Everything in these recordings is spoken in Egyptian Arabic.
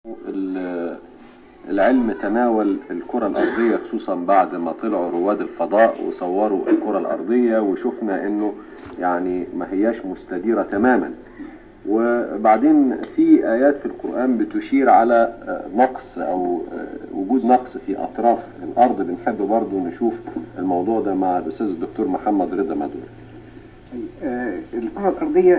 ال- العلم تناول الكرة الأرضية خصوصا بعد ما طلعوا رواد الفضاء وصوروا الكرة الأرضية وشفنا إنه يعني ما هياش مستديرة تماما وبعدين في آيات في القرآن بتشير على آه، نقص أو آه، وجود نقص في أطراف الأرض بنحب برضو نشوف الموضوع ده مع الأستاذ الدكتور محمد رضا مدور آه، الكرة الأرضية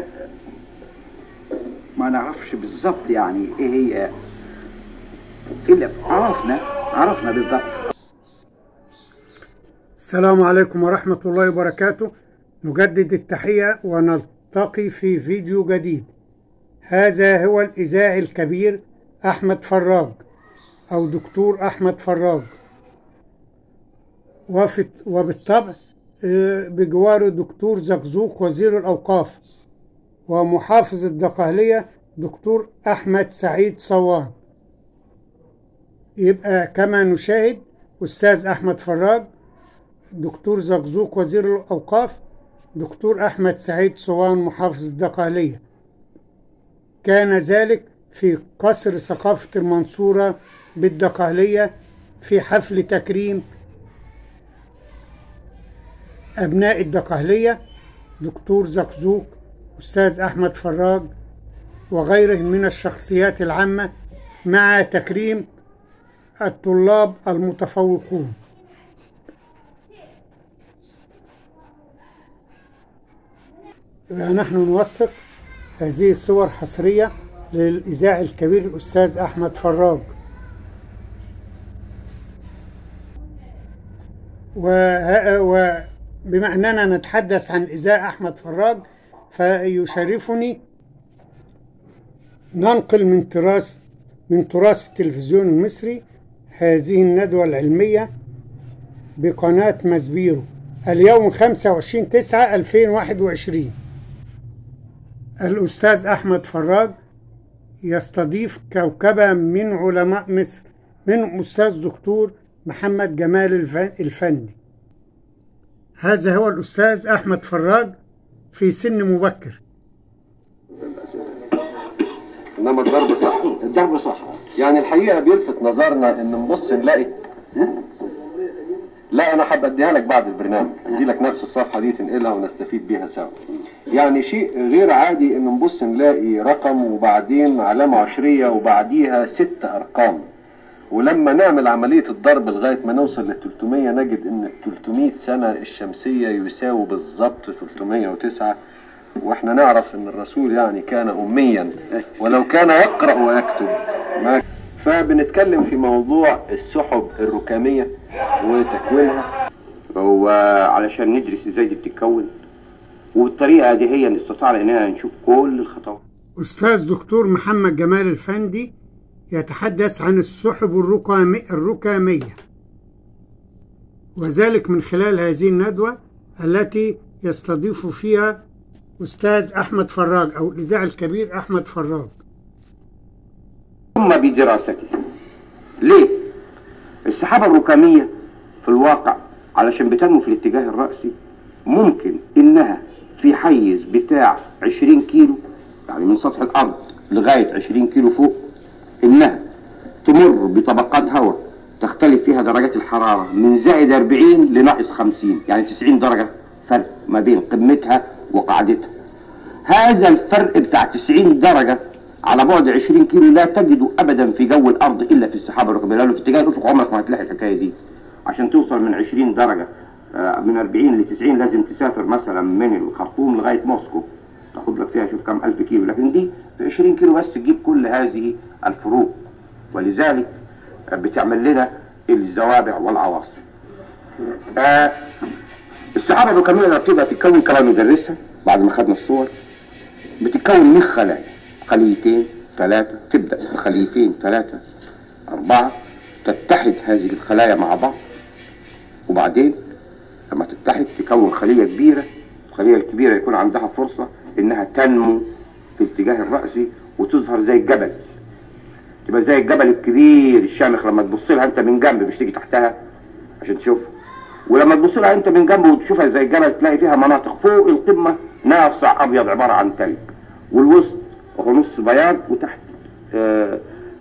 ما نعرفش بالظبط يعني إيه هي إلا عرفنا عرفنا بالظبط السلام عليكم ورحمة الله وبركاته نجدد التحية ونلتقي في فيديو جديد هذا هو الإذاعي الكبير أحمد فراج أو دكتور أحمد فراج وفي وبالطبع آه، بجواره دكتور زقزوق وزير الأوقاف ومحافظ الدقهلية دكتور أحمد سعيد صوان يبقى كما نشاهد أستاذ أحمد فراج دكتور زقزوق وزير الأوقاف دكتور أحمد سعيد صوان محافظ الدقهلية كان ذلك في قصر ثقافة المنصورة بالدقهلية في حفل تكريم أبناء الدقهلية دكتور زقزوق أستاذ أحمد فراج وغيره من الشخصيات العامة مع تكريم الطلاب المتفوقون يبقى نحن نوثق هذه الصور حصرية للإذاعي الكبير الأستاذ أحمد فراج وه- وبما أننا نتحدث عن الإذاعي أحمد فراج فيشرفني ننقل من تراث من تراث التلفزيون المصري هذه الندوة العلمية بقناة مزبيرو اليوم 25 9 2021 الأستاذ أحمد فراج يستضيف كوكبة من علماء مصر منهم أستاذ دكتور محمد جمال الف- الفندي هذا هو الأستاذ أحمد فراج في سن مبكر إنما الضرب صح الضرب صح يعني الحقيقة بيلفت نظرنا إن نبص نلاقي لا أنا حابب أديها لك بعد البرنامج أدي لك نفس الصفحة دي تنقلها ونستفيد بيها سوا يعني شيء غير عادي إن نبص نلاقي رقم وبعدين علامة عشرية وبعديها ست أرقام ولما نعمل عملية الضرب لغاية ما نوصل لل 300 نجد إن ال 300 سنة الشمسية يساوي بالظبط 309 واحنا نعرف ان الرسول يعني كان اميا ولو كان يقرا ويكتب ما فبنتكلم في موضوع السحب الركاميه وتكوينها هو علشان ندرس ازاي دي بتتكون والطريقه دي هي اللي استطعنا اننا نشوف كل الخطوات أستاذ دكتور محمد جمال الفندي يتحدث عن السحب الركامي الركامية وذلك من خلال هذه الندوة التي يستضيف فيها أستاذ أحمد فراج أو الإذاعي الكبير أحمد فراج ثم بدراسته ليه السحابه الركاميه في الواقع علشان بتنمو في الاتجاه الرأسي ممكن انها في حيز بتاع 20 كيلو يعني من سطح الارض لغايه 20 كيلو فوق انها تمر بطبقات هواء تختلف فيها درجات الحراره من زائد 40 لناقص 50 يعني 90 درجه فرق ما بين قمتها وقاعدتها هذا الفرق بتاع 90 درجة على بعد 20 كيلو لا تجده ابدا في جو الارض الا في السحابه الركبيه لانه في اتجاه الافق عمرك ما هتلاقي الحكايه دي عشان توصل من 20 درجه آه، من 40 ل 90 لازم تسافر مثلا من الخرطوم لغايه موسكو تاخد لك فيها شوف كم الف كيلو لكن دي في 20 كيلو بس تجيب كل هذه الفروق ولذلك آه، بتعمل لنا الزوابع والعواصف آه، السحابه الركاميه لما بتبدا تتكون كما ندرسها بعد ما خدنا الصور بتتكون من خلايا خليتين ثلاثة تبدأ بخليتين ثلاثة أربعة تتحد هذه الخلايا مع بعض وبعدين لما تتحد تكون خلية كبيرة الخلية الكبيرة يكون عندها فرصة إنها تنمو في الاتجاه الرأسي وتظهر زي الجبل تبقى زي الجبل الكبير الشامخ لما تبص لها أنت من جنب مش تيجي تحتها عشان تشوفها ولما تبص لها انت من جنب وتشوفها زي الجبل تلاقي فيها مناطق فوق القمه ناصع ابيض عباره عن تلج والوسط وهو نص بياض وتحت آه آه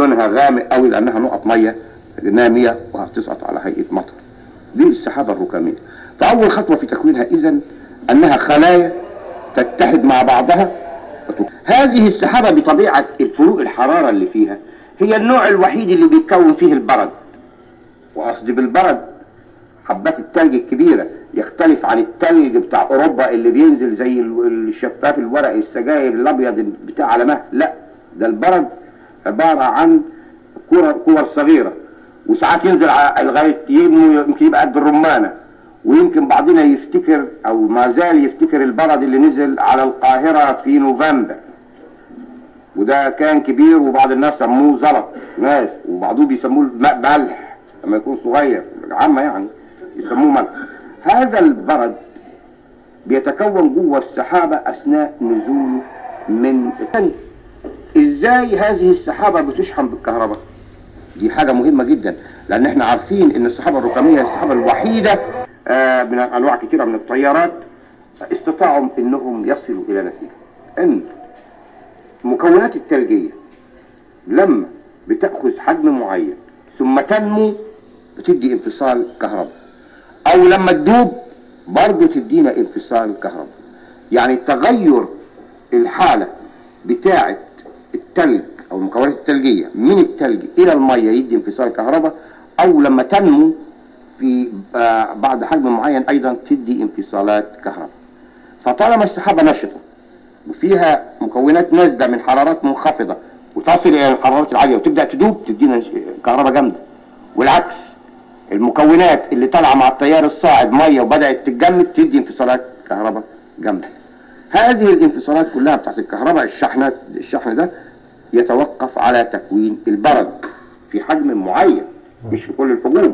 لونها غامق قوي لانها نقط ميه ناميه وهتسقط على هيئه مطر دي السحابه الركاميه فاول خطوه في تكوينها اذا انها خلايا تتحد مع بعضها وت- هذه السحابه بطبيعه الفروق الحراره اللي فيها هي النوع الوحيد اللي بيتكون فيه البرد وقصدي بالبرد حبات التلج الكبيرة يختلف عن التلج بتاع أوروبا اللي بينزل زي ال- الشفاف الورقي السجاير الأبيض بتاع على مهل لا ده البرد عبارة عن كور كور صغيرة وساعات ينزل على لغاية ينمو يمكن يبقى قد الرمانة ويمكن بعضنا يفتكر أو ما زال يفتكر البرد اللي نزل على القاهرة في نوفمبر وده كان كبير وبعض الناس سموه زلط ناس وبعضهم بيسموه ماء ملح لما يكون صغير عامة يعني يسموه ملح هذا البرد بيتكون جوه السحابة أثناء نزوله من الثاني ازاي هذه السحابة بتشحن بالكهرباء دي حاجة مهمة جدا لأن احنا عارفين إن السحابة الركامية هي السحابة الوحيدة آه، من أنواع كثيرة من التيارات استطاعوا إنهم يصلوا إلى نتيجة إن المكونات الثلجية لما بتأخذ حجم معين ثم تنمو بتدي انفصال كهرباء أو لما تدوب برضه تدينا انفصال كهرباء يعني تغير الحالة بتاعة التلج أو المكونات الثلجية من التلج إلى المية يدي انفصال كهرباء أو لما تنمو في آه، بعد حجم معين أيضا تدي انفصالات كهرباء فطالما السحابة نشطة وفيها مكونات نازله من حرارات منخفضه وتصل الى الحرارات العاليه وتبدا تدوب تدينا كهرباء جامده والعكس المكونات اللي طالعه مع التيار الصاعد ميه وبدات تتجمد تدي انفصالات كهرباء جامده هذه الانفصالات كلها بتاعت الكهرباء الشحنات الشحن ده يتوقف على تكوين البرد في حجم معين مش في كل الحجوم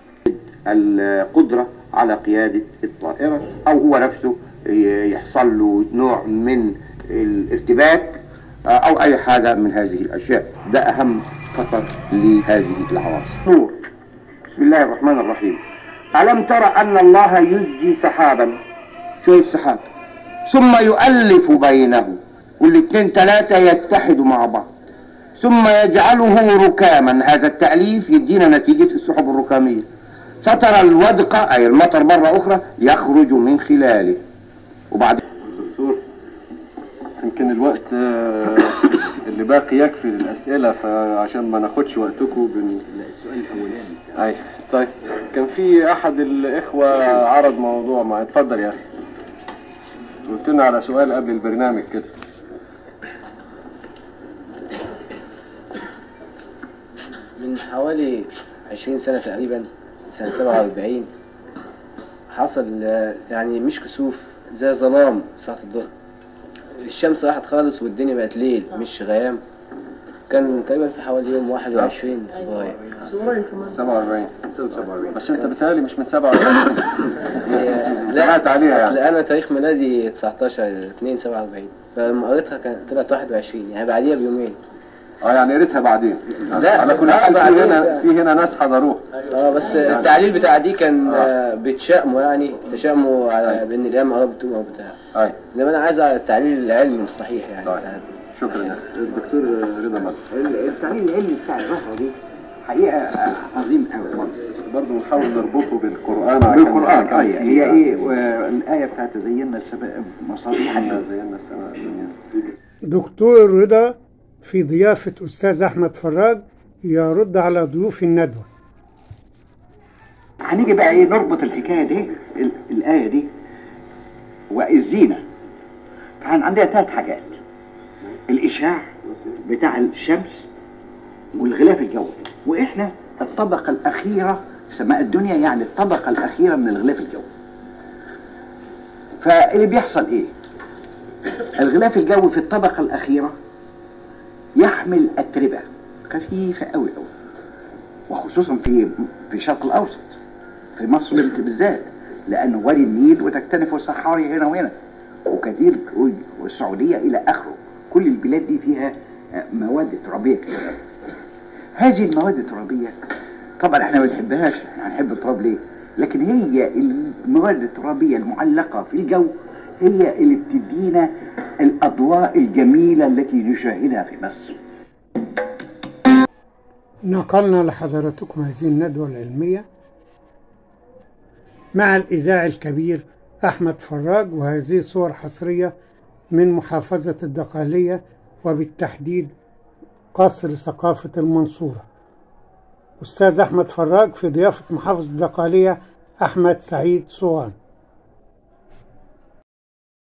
القدرة على قيادة الطائرة أو هو نفسه ي- يحصل له نوع من الارتباك آه، أو أي حاجة من هذه الأشياء ده أهم خطر لهذه العواصف نور بسم الله الرحمن الرحيم ألم ترى أن الله يزجي سحابا شوية سحاب ثم يؤلف بينه والاثنين ثلاثة يتحدوا مع بعض ثم يجعله ركاما هذا التأليف يدينا نتيجة السحب الركامية فترى الودق أي المطر مرة أخرى يخرج من خلاله وبعد دكتور يمكن الوقت آه، اللي باقي يكفي للأسئلة فعشان ما ناخدش وقتكم بن... السؤال الاولاني أي طيب كان في أحد الإخوة عرض موضوع ما اتفضل يا أخي قلت لنا على سؤال قبل البرنامج كده من حوالي 20 سنة تقريبا سنة 47 حصل آه، يعني مش كسوف زي ظلام ساعة الظهر الشمس راحت خالص والدنيا بقت ليل مش غيام كان تقريبا في حوالي يوم 21 فبراير 47 بس أنت بتهيألي مش من 47 هي- سمعت عليها اصل يعني انا تاريخ ميلادي 19 2 47 فلما قريتها كانت طلعت 21 يعني بعديها بيومين اه يعني يا ريتها بعدين لا، على كل لا، حال في بعدين هنا بقى. في هنا ناس حضروه اه بس التعليل بتاع دي كان آه، بيتشائموا يعني تشائموا على بان الايام قربت او بتاع أي انما انا عايز على التعليل العلمي الصحيح يعني طيب. بتاع- شكرا الدكتور رضا مدحت التعليم العلمي بتاع الرهبه دي حقيقه عظيم قوي برضه نحاول نربطه بالقرآن عشان بالقران نتكلم اي فيه هي يعني. ايه والايه بتاعت زينا السبا- مصابيح احنا النور. زينا السماء الدنيا دكتور رضا في ضيافة أستاذ أحمد فراج يرد على ضيوف الندوة هنيجي بقى ايه نربط الحكايه دي ال- الايه دي والزينه فعن عندنا ثلاث حاجات الاشعاع بتاع الشمس والغلاف الجوي واحنا الطبقه الاخيره سماء الدنيا يعني الطبقه الاخيره من الغلاف الجوي فاللي بيحصل ايه الغلاف الجوي في الطبقه الاخيره يحمل اتربه خفيفه قوي قوي وخصوصا في في الشرق الاوسط في مصر بالذات لانه وادي النيل وتكتنف الصحاري هنا وهنا وكثير والسعوديه الى اخره كل البلاد دي فيها آه، مواد ترابيه كتير هذه المواد الترابيه طبعا احنا ما بنحبهاش احنا هنحب التراب ليه لكن هي المواد الترابيه المعلقه في الجو هي اللي بتدينا الاضواء الجميله التي نشاهدها في مصر نقلنا لحضراتكم هذه الندوة العلمية مع الإذاعي الكبير أحمد فراج وهذه صور حصرية من محافظة الدقهلية وبالتحديد قصر ثقافة المنصورة أستاذ أحمد فراج في ضيافة محافظ الدقهلية أحمد سعيد صوان